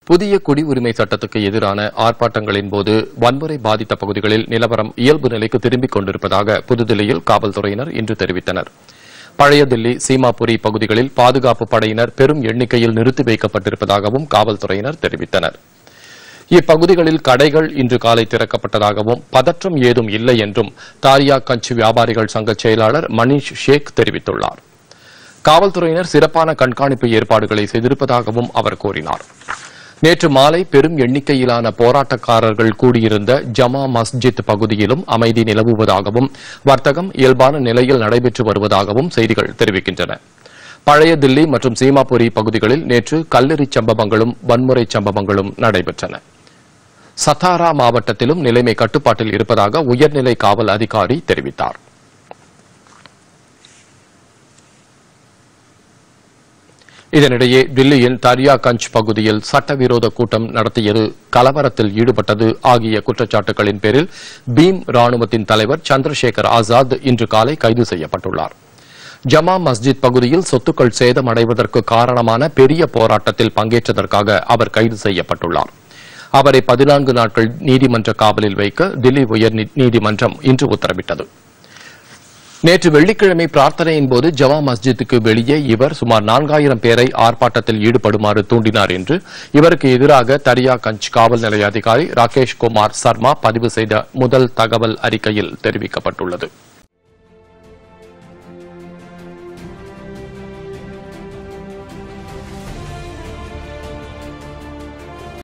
புதிய குடியுரிமை சட்டத்துக்கு எதிரான ஆர்ப்பாட்டங்களின் போது வன்முறை பாதித்த பகுதிகளில் நிலவரம் இயல்பு நிலைக்கு திரும்பிக் கொண்டிருப்பதாக புதுதில்லியில் காவல்துறையினர் இன்று தெரிவித்தனர் பழைய தில்லி சீமாபுரி பகுதிகளில் பாதுகாப்பு படையினர் பெரும் எண்ணிக்கையில் நிறுத்தி வைக்கப்பட்டிருப்பதாகவும் காவல்துறையினர் தெரிவித்தனர் இப்பகுதிகளில் கடைகள் இன்று காலை திறக்கப்பட்டதாகவும் பதற்றம் ஏதும் இல்லை என்றும் தாரியா கஞ்ச் வியாபாரிகள் சங்க செயலாளர் மணீஷ் ஷேக் தெரிவித்துள்ளார் காவல்துறையினர் சிறப்பான கண்காணிப்பு ஏற்பாடுகளை செய்திருப்பதாகவும் அவர் கூறினார் நேற்று மாலை பெரும் எண்ணிக்கையிலான போராட்டக்காரர்கள் கூடியிருந்த ஜமா மஸ்ஜித் பகுதியிலும் அமைதி நிலவுவதாகவும் வர்த்தகம் இயல்பான நிலையில் நடைபெற்று வருவதாகவும் செய்திகள் தெரிவிக்கின்றன பழைய தில்லி மற்றும் சீமாபுரி பகுதிகளில் நேற்று கல்லெறி சம்பவங்களும் வன்முறை சம்பவங்களும் நடைபெற்றன சத்தாரா மாவட்டத்திலும் நிலைமை கட்டுப்பாட்டில் இருப்பதாக உயர்நிலை காவல் அதிகாரி தெரிவித்தார் இதனிடையே தில்லியின் தரியா கஞ்ச் பகுதியில் சட்டவிரோத கூட்டம் நடத்தியது கலவரத்தில் ஈடுபட்டது ஆகிய குற்றச்சாட்டுகளின் பேரில் பீம் ராணுவத்தின் தலைவர் சந்திரசேகர் ஆசாத் இன்று காலை கைது செய்யப்பட்டுள்ளார் ஜமா மஸ்ஜித் பகுதியில் சொத்துக்கள் சேதமடைவதற்கு காரணமான பெரிய போராட்டத்தில் பங்கேற்றதற்காக அவர் கைது செய்யப்பட்டுள்ளார் அவரை பதினான்கு நாட்கள் நீதிமன்ற காவலில் வைக்க தில்லி உயர் நீதிமன்றம் இன்று உத்தரவிட்டது நேற்று வெள்ளிக்கிழமை பிரார்த்தனையின் போது ஜமா மஸ்ஜித்துக்கு வெளியே இவர் சுமார் நான்காயிரம் பேரை ஆர்ப்பாட்டத்தில் ஈடுபடுமாறு தூண்டினார் என்று இவருக்கு எதிராக தரியா கஞ்ச் காவல் நிலைய அதிகாரி ராகேஷ் குமார் சர்மா பதிவு செய்த முதல் தகவல் அறிக்கையில் தெரிவிக்கப்பட்டுள்ளது